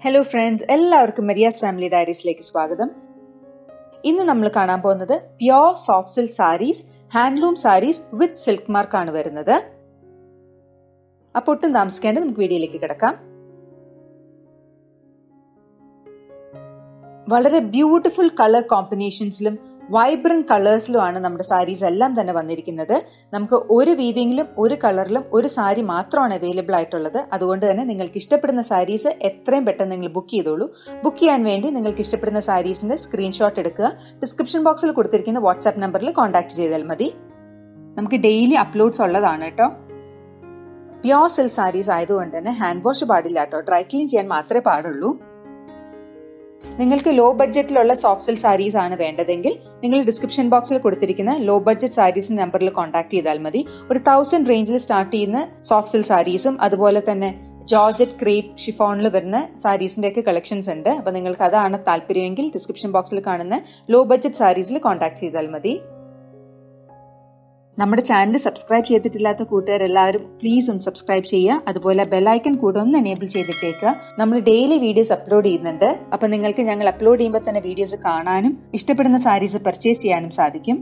hello friends എല്ലാവർക്കും Maria's family ഡയറീസിലേക്ക് സ്വാഗതം ഇന്ന് നമ്മൾ കാണാൻ പോകുന്നത് pure soft silk sarees handloom sarees with silk mark ആണ് വരുന്നത് അപ്പോൾ ഒട്ടും താമസിക്കാണ്ട് നമുക്ക് വീഡിയോയിലേക്ക് കിടക്കാം വളരെ ബ്യൂട്ടിഫുൾ കളർ കോമ്പിനേഷൻസിലും വൈബ്രന്റ് കളേഴ്സിലുമാണ് നമ്മുടെ സാരീസ് എല്ലാം തന്നെ വന്നിരിക്കുന്നത് നമുക്ക് ഒരു വീവിങ്ങിലും ഒരു കളറിലും ഒരു സാരി മാത്രമാണ് അവൈലബിൾ ആയിട്ടുള്ളത് അതുകൊണ്ട് തന്നെ നിങ്ങൾക്ക് ഇഷ്ടപ്പെടുന്ന സാരീസ് എത്രയും പെട്ടെന്ന് നിങ്ങൾ ബുക്ക് ചെയ്തോളൂ ബുക്ക് ചെയ്യാൻ വേണ്ടി നിങ്ങൾക്ക് ഇഷ്ടപ്പെടുന്ന സാരീസിന്റെ സ്ക്രീൻഷോട്ട് എടുക്കുക ഡിസ്ക്രിപ്ഷൻ ബോക്സിൽ കൊടുത്തിരിക്കുന്ന വാട്സാപ്പ് നമ്പറിൽ കോൺടാക്ട് ചെയ്താൽ മതി നമുക്ക് ഡെയിലി അപ്ലോഡ്സ് ഉള്ളതാണ് കേട്ടോ പ്യോർ സിൽക്ക് സാരീസ് ആയതുകൊണ്ട് തന്നെ ഹാൻഡ് വാഷ് പാടില്ല കേട്ടോ ഡ്രൈ ക്ലീൻ ചെയ്യാൻ മാത്രമേ പാടുള്ളൂ നിങ്ങൾക്ക് ലോ ബഡ്ജറ്റിലുള്ള സോഫ്റ്റ് സിൽക്ക് സാരീസ് ആണ് വേണ്ടതെങ്കിൽ നിങ്ങൾ ഡിസ്ക്രിപ്ഷൻ ബോക്സിൽ കൊടുത്തിരിക്കുന്ന ലോ ബഡ്ജറ്റ് സാരീസ് നമ്പറിൽ കോൺടാക്ട് ചെയ്താൽ മതി ഒരു തൗസൻഡ് റേഞ്ചിൽ സ്റ്റാർട്ട് ചെയ്യുന്ന സോഫ്റ്റ് സിൽക്ക് സാരീസും അതുപോലെ തന്നെ ജോർജറ്റ് ക്രീപ്പ് ഷിഫോണിൽ വരുന്ന സാരീസിന്റെ ഒക്കെ കളക്ഷൻസ് ഉണ്ട് അപ്പൊ നിങ്ങൾക്ക് അതാണ് താല്പര്യമെങ്കിൽ ഡിസ്ക്രിപ്ഷൻ ബോക്സിൽ കാണുന്ന ലോ ബഡ്ജറ്റ് സാരീസിൽ കോൺടാക്ട് ചെയ്താൽ മതി നമ്മുടെ ചാനൽ സബ്സ്ക്രൈബ് ചെയ്തിട്ടില്ലാത്ത കൂട്ടുകാരെല്ലാവരും പ്ലീസ് ഒന്ന് സബ്സ്ക്രൈബ് ചെയ്യുക അതുപോലെ ബെലൈക്കൺ കൂടെ ഒന്ന് എനേബിൾ ചെയ്തിട്ടേക്കുക നമ്മൾ ഡെയിലി വീഡിയോസ് അപ്ലോഡ് ചെയ്യുന്നുണ്ട് അപ്പൊ നിങ്ങൾക്ക് ഞങ്ങൾ അപ്ലോഡ് ചെയ്യുമ്പോൾ തന്നെ വീഡിയോസ് കാണാനും ഇഷ്ടപ്പെടുന്ന സാരീസ് പർച്ചേസ് ചെയ്യാനും സാധിക്കും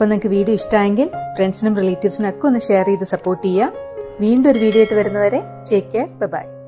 അപ്പോൾ നിങ്ങൾക്ക് വീഡിയോ ഇഷ്ടമായെങ്കിൽ ഫ്രണ്ട്സിനും റിലേറ്റീവ്സിനും ഒക്കെ ഒന്ന് ഷെയർ ചെയ്ത് സപ്പോർട്ട് ചെയ്യുക വീണ്ടും ഒരു വീഡിയോ ആയിട്ട് വരുന്നവരെ ടേക്ക് കെയർ ബൈ